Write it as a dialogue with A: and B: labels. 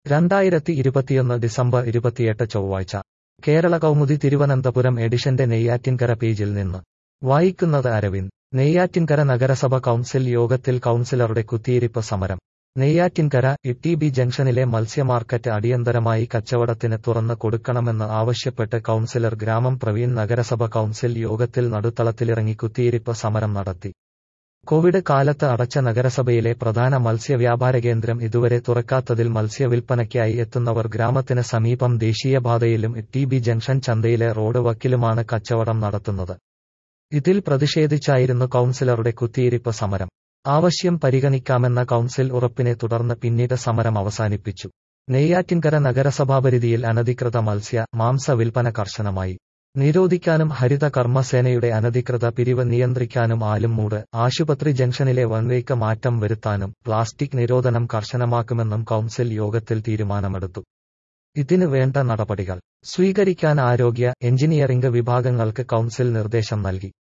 A: രണ്ടായിരത്തി ഇരുപത്തിയൊന്ന് ഡിസംബർ ഇരുപത്തിയെട്ട് ചൊവ്വാഴ്ച കേരള കൗമുദി തിരുവനന്തപുരം എഡിഷന്റെ നെയ്യാറ്റിൻകര പേജിൽ നിന്ന് വായിക്കുന്നത് അരവിന്ദ് നെയ്യാറ്റിൻകര നഗരസഭ കൗൺസിൽ യോഗത്തിൽ കൗൺസിലറുടെ കുത്തിയിരിപ്പ് സമരം നെയ്യാറ്റിൻകര ഇ ബി ജംഗ്ഷനിലെ മത്സ്യമാർക്കറ്റ് അടിയന്തരമായി കച്ചവടത്തിന് തുറന്ന് കൊടുക്കണമെന്ന് ആവശ്യപ്പെട്ട് കൗൺസിലർ ഗ്രാമം പ്രവീൺ നഗരസഭ കൗൺസിൽ യോഗത്തിൽ നടുത്തളത്തിലിറങ്ങി കുത്തിയിരിപ്പ് സമരം നടത്തി കോവിഡ് കാലത്ത് അടച്ച നഗരസഭയിലെ പ്രധാന മത്സ്യവ്യാപാര കേന്ദ്രം ഇതുവരെ തുറക്കാത്തതിൽ മത്സ്യവിൽപ്പനയ്ക്കായി എത്തുന്നവർ ഗ്രാമത്തിന് സമീപം ദേശീയപാതയിലും ടി ബി ജംഗ്ഷൻ ചന്തയിലെ റോഡ് വക്കിലുമാണ് കച്ചവടം നടത്തുന്നത് ഇതിൽ പ്രതിഷേധിച്ചായിരുന്നു കൗൺസിലറുടെ കുത്തിയിരിപ്പ് സമരം ആവശ്യം പരിഗണിക്കാമെന്ന കൗൺസിൽ ഉറപ്പിനെ തുടർന്ന് പിന്നീട് സമരം അവസാനിപ്പിച്ചു നെയ്യാറ്റിൻകര നഗരസഭാപരിധിയിൽ അനധികൃത മത്സ്യ മാംസ വിൽപ്പന കർശനമായി നിരോധിക്കാനും ഹരിത കർമ്മസേനയുടെ അനധികൃത പിരിവ് നിയന്ത്രിക്കാനും ആലുംമൂട് ആശുപത്രി ജംഗ്ഷനിലെ വൺവേക്ക് മാറ്റം വരുത്താനും പ്ലാസ്റ്റിക് നിരോധനം കർശനമാക്കുമെന്നും കൗൺസിൽ യോഗത്തിൽ തീരുമാനമെടുത്തു ഇതിന് വേണ്ട നടപടികൾ സ്വീകരിക്കാൻ ആരോഗ്യ എഞ്ചിനീയറിംഗ് വിഭാഗങ്ങൾക്ക് കൗൺസിൽ നിർദ്ദേശം നൽകി